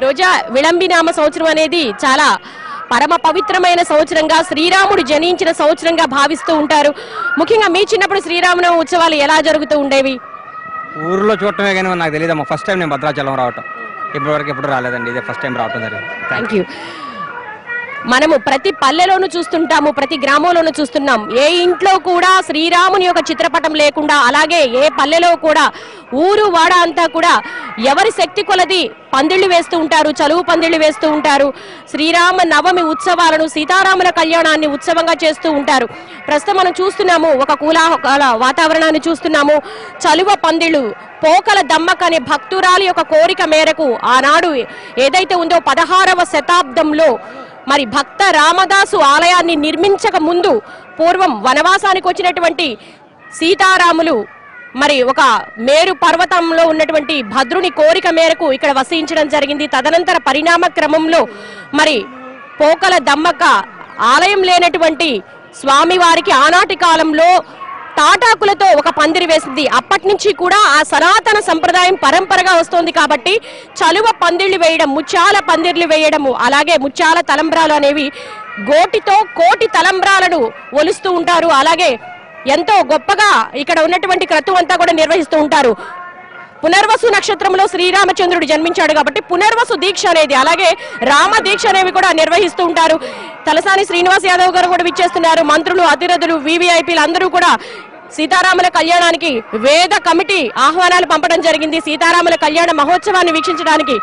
రోజా విళంబినామ సంవత్సరం అనేది చాలా పరమ పవిత్రమైన సంవత్సరంగా శ్రీరాముడు జనించిన సంవత్సరంగా భావిస్తూ ఉంటారు ముఖ్యంగా మీ చిన్నప్పుడు శ్రీరామనవమి ఉత్సవాలు ఎలా జరుగుతూ ఉండేవి ఊర్లో చూడటమే కానీ నాకు తెలియదు ఫస్ట్ టైం నేను భద్రాచలం రావటం ఇప్పటివరకు ఎప్పుడు రాలేదండి ఇదే ఫస్ట్ టైం రావటం జరిగింది థ్యాంక్ యూ మనము ప్రతి పల్లెలోనూ చూస్తుంటాము ప్రతి గ్రామంలోనూ చూస్తున్నాం ఏ ఇంట్లో కూడా శ్రీరాముని యొక్క చిత్రపటం లేకుండా అలాగే ఏ పల్లెలో కూడా ఊరు వాడ అంతా కూడా ఎవరి శక్తి కొలది పందిళ్లు వేస్తూ ఉంటారు చలువు పందిళ్లు వేస్తూ ఉంటారు శ్రీరామ నవమి ఉత్సవాలను సీతారాముల కళ్యాణాన్ని ఉత్సవంగా చేస్తూ ఉంటారు ప్రస్తుతం మనం చూస్తున్నాము ఒక కూలాహల వాతావరణాన్ని చూస్తున్నాము చలువ పందిళ్ళు పోకల దమ్మక అనే భక్తురాలి యొక్క కోరిక మేరకు ఆనాడు ఏదైతే ఉందో పదహారవ శతాబ్దంలో మరి భక్త రామదాసు ఆలయాన్ని నిర్మించక ముందు పూర్వం వనవాసానికి వచ్చినటువంటి సీతారాములు మరి ఒక మేరు పర్వతంలో ఉన్నటువంటి భద్రుని కోరిక మేరకు ఇక్కడ వసించడం జరిగింది తదనంతర పరిణామ క్రమంలో మరి పోకల దమ్మక్క ఆలయం లేనటువంటి స్వామివారికి ఆనాటి కాలంలో తాటాకులతో ఒక పందిరి వేసింది అప్పటి నుంచి కూడా ఆ సనాతన సంప్రదాయం పరంపరగా వస్తోంది కాబట్టి చలువ పందిళ్లు వేయడం ముత్యాల పందిర్లు వేయడము అలాగే ముత్యాల తలంబ్రాలు అనేవి గోటితో కోటి తలంబ్రాలను ఒలుస్తూ ఉంటారు అలాగే ఎంతో గొప్పగా ఇక్కడ ఉన్నటువంటి క్రతువు అంతా కూడా నిర్వహిస్తూ ఉంటారు పునర్వసు నక్షత్రంలో శ్రీరామచంద్రుడు జన్మించాడు కాబట్టి పునర్వసు దీక్ష అనేది అలాగే రామ దీక్ష అనేవి కూడా నిర్వహిస్తూ ఉంటారు తలసాని శ్రీనివాస్ యాదవ్ గారు కూడా విచ్చేస్తున్నారు మంత్రులు అతిరథులు వివిఐపీలు అందరూ కూడా సీతారాముల కళ్యాణానికి వేద కమిటీ ఆహ్వానాలు పంపడం జరిగింది సీతారాముల కళ్యాణ మహోత్సవాన్ని వీక్షించడానికి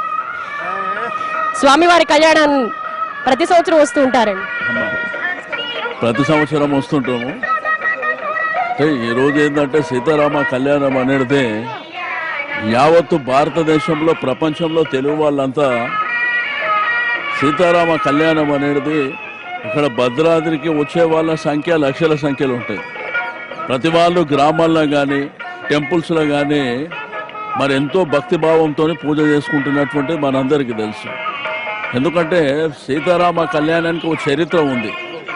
స్వామివారి కళ్యాణం ప్రతి సంవత్సరం వస్తూ ఉంటారండి ప్రతి సంవత్సరం వస్తుంటాము అంటే ఈ రోజు ఏంటంటే సీతారామ కళ్యాణం అనేది యావత్తు భారతదేశంలో ప్రపంచంలో తెలుగు వాళ్ళంతా సీతారామ కళ్యాణం అనేది ఇక్కడ భద్రాద్రికి వచ్చే వాళ్ళ సంఖ్య లక్షల సంఖ్యలో ఉంటాయి ప్రతి వాళ్ళు గ్రామాల్లో కానీ టెంపుల్స్లో కానీ మరి ఎంతో భక్తి భావంతో పూజ చేసుకుంటున్నటువంటి మనందరికీ తెలుసు ఎందుకంటే సీతారామ కళ్యాణానికి ఒక చరిత్ర ఉంది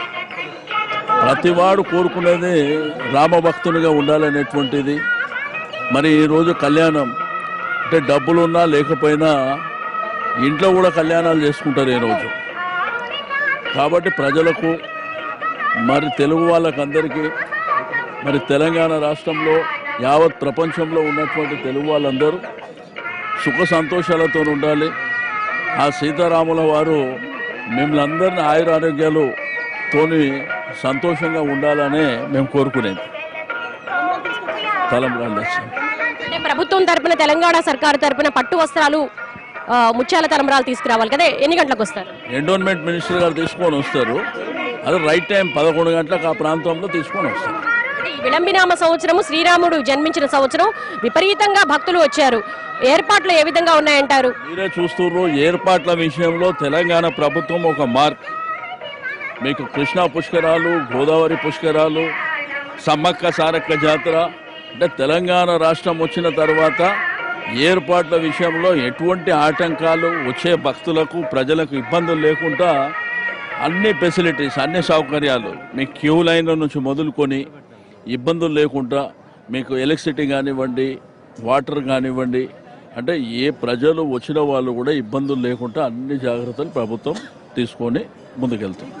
ప్రతివాడు కోరుకునేది రామభక్తునిగా ఉండాలనేటువంటిది మరి ఈరోజు కళ్యాణం అంటే డబ్బులున్నా లేకపోయినా ఇంట్లో కూడా కళ్యాణాలు చేసుకుంటారు ఈరోజు కాబట్టి ప్రజలకు మరి తెలుగు వాళ్ళకందరికీ మరి తెలంగాణ రాష్ట్రంలో యావత్ ప్రపంచంలో ఉన్నటువంటి తెలుగు వాళ్ళందరూ సుఖ సంతోషాలతో ఉండాలి ఆ సీతారాముల వారు మిమ్మల్ని అందరినీ ఆయురారోగ్యాలు తోని సంతోషంగా ఉండాలనే మేము కోరుకునేది తలంబ్రాలు తెచ్చాం అంటే ప్రభుత్వం తరపున తెలంగాణ సర్కారు తరపున పట్టు వస్త్రాలు ఆ, ముత్యాల తలంబరాలు తీసుకురావాలి కదా ఎన్ని గంటలకు వస్తారు ఎండోన్మెంట్ మినిస్టర్ గారు తీసుకొని వస్తారు అది రైట్ టైం పదకొండు గంటలకు ఆ ప్రాంతంలో తీసుకొని వస్తారు అంటే ఈ విళంబినామ సంవత్సరము శ్రీరాముడు జన్మించిన సంవత్సరం విపరీతంగా భక్తులు వచ్చారు ఏర్పాట్లు ఏ విధంగా ఉన్నాయంటారు మీరే చూస్తున్నారు ఏర్పాట్ల విషయంలో తెలంగాణ ప్రభుత్వం ఒక మార్క్ మీకు కృష్ణా పుష్కరాలు గోదావరి పుష్కరాలు సమ్మక్క సారక్క జాతర అంటే తెలంగాణ రాష్ట్రం వచ్చిన తర్వాత ఏర్పాట్ల విషయంలో ఎటువంటి ఆటంకాలు వచ్చే భక్తులకు ప్రజలకు ఇబ్బందులు లేకుండా అన్ని ఫెసిలిటీస్ అన్ని సౌకర్యాలు మీ క్యూ లైన్ల నుంచి మొదలుకొని ఇబ్బందులు లేకుండా మీకు ఎలక్ట్రిసిటీ కానివ్వండి వాటర్ కానివ్వండి అంటే ఏ ప్రజలు వచ్చిన వాళ్ళు కూడా ఇబ్బందులు లేకుండా అన్ని జాగ్రత్తలు ప్రభుత్వం తీసుకొని ముందుకెళ్తుంది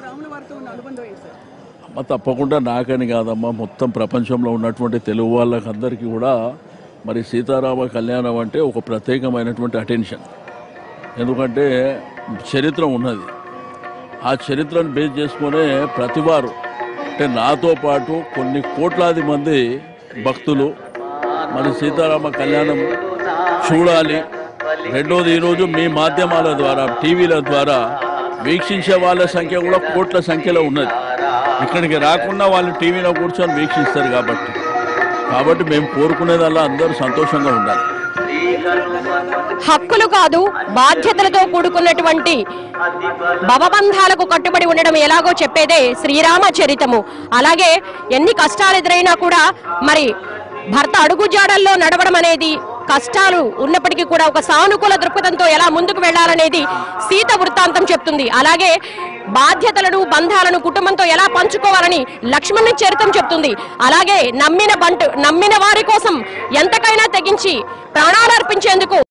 అమ్మ తప్పకుండా నాకని కాదమ్మా మొత్తం ప్రపంచంలో ఉన్నటువంటి తెలుగు వాళ్ళకందరికీ కూడా మరి సీతారామ కళ్యాణం అంటే ఒక ప్రత్యేకమైనటువంటి అటెన్షన్ ఎందుకంటే చరిత్ర ఉన్నది ఆ చరిత్రను బేస్ చేసుకునే ప్రతివారు అంటే నాతో పాటు కొన్ని కోట్లాది మంది భక్తులు మరి సీతారామ కళ్యాణం చూడాలి రెండోది ఈరోజు మీ మాధ్యమాల ద్వారా టీవీల ద్వారా వీక్షించే వాళ్ళ సంఖ్య కూడా కోట్ల సంఖ్యలో ఉన్నది ఇక్కడికి రాకుండా వాళ్ళు టీవీలో కూర్చొని వీక్షిస్తారు కాబట్టి కాబట్టి మేము కోరుకునేదల్లా అందరూ సంతోషంగా ఉండాలి హక్కులు కాదు బాధ్యతలతో కూడుకున్నటువంటి భవబంధాలకు కట్టుబడి ఉండడం ఎలాగో చెప్పేదే శ్రీరామ చరితము అలాగే ఎన్ని కష్టాలు ఎదురైనా కూడా మరి భర్త అడుగుజాడల్లో నడవడం అనేది కష్టాలు ఉన్నప్పటికీ కూడా ఒక సానుకూల దృక్పథంతో ఎలా ముందుకు వెళ్ళాలనేది సీత వృత్తాంతం చెప్తుంది అలాగే బాధ్యతలను బంధాలను కుటుంబంతో ఎలా పంచుకోవాలని లక్ష్మణుని చరిత్రం చెప్తుంది అలాగే నమ్మిన బంటు నమ్మిన వారి కోసం ఎంతకైనా తెగించి ప్రాణాలు అర్పించేందుకు